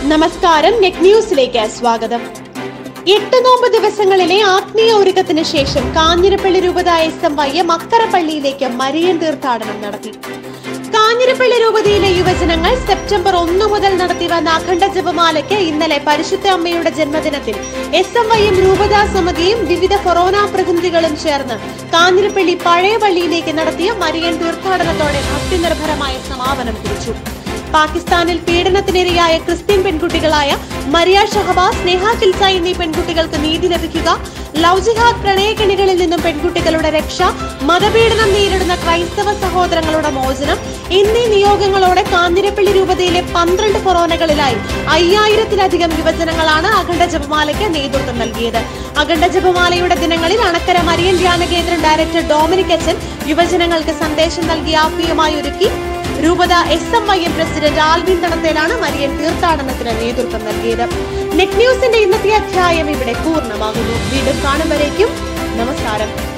നമസ്കാരം നെറ്റ് ന്യൂസിലേക്ക് സ്വാഗതം എട്ട് നോമ്പ് ദിവസങ്ങളിലെ ആത്മീയ ഒരുക്കത്തിന് ശേഷം കാഞ്ഞിരപ്പള്ളി രൂപത എസ് എം വൈ മക്കരപ്പള്ളിയിലേക്ക് മരിയൻ തീർത്ഥാടനം നടത്തി കാഞ്ഞിരപ്പള്ളി രൂപതയിലെ യുവജനങ്ങൾ സെപ്റ്റംബർ ഒന്ന് മുതൽ നടത്തി വന്ന അഖണ്ഡ ജപമാലയ്ക്ക് ഇന്നലെ പരിശുദ്ധ അമ്മയുടെ ജന്മദിനത്തിൽ എസ് എം വൈയും രൂപതാ സമിതിയും വിവിധ കൊറോണ പ്രതിനിധികളും ചേർന്ന് കാഞ്ഞിരപ്പള്ളി പഴയ പള്ളിയിലേക്ക് നടത്തിയ മരിയൻ തീർത്ഥാടനത്തോടെ ഭക്തിനിർഭരമായ സമാപനം കുറിച്ചു പാകിസ്ഥാനിൽ പീഡനത്തിനിരയായ ക്രിസ്ത്യൻ പെൺകുട്ടികളായ മരിയ ഷഹബാസ് സ്നേഹ കിൽസ എന്നീ പെൺകുട്ടികൾക്ക് നീതി ലഭിക്കുക ലവ് ജിഹാദ് പ്രണയക്കെണികളിൽ നിന്നും പെൺകുട്ടികളുടെ രക്ഷ മതപീഡനം നേരിടുന്ന ക്രൈസ്തവ സഹോദരങ്ങളുടെ മോചനം എന്നീ നിയോഗങ്ങളോടെ കാഞ്ഞിരപ്പള്ളി രൂപതയിലെ പന്ത്രണ്ട് കൊറോണകളിലായി അയ്യായിരത്തിലധികം യുവജനങ്ങളാണ് അഖണ്ഡ ജപമാലയ്ക്ക് നേതൃത്വം നൽകിയത് അഖണ്ഡ ജപമാലയുടെ ദിനങ്ങളിൽ അണക്കര മരിയൻ ധ്യാന കേന്ദ്രം ഡയറക്ടർ ഡോമിനിക് അച്ചൻ യുവജനങ്ങൾക്ക് സന്ദേശം നൽകി ആത്മീയമായി ഒരുക്കി രൂപത S M Y M president Alvin തണത്തേലാണ് മരിയൻ തീർത്ഥാടനത്തിന് നേതൃത്വം നൽകിയത് നെറ്റ് ന്യൂസിന്റെ ഇന്നത്തെ അധ്യായം ഇവിടെ പൂർണ്ണമാകുന്നു വീണ്ടും കാണും വരേക്കും നമസ്കാരം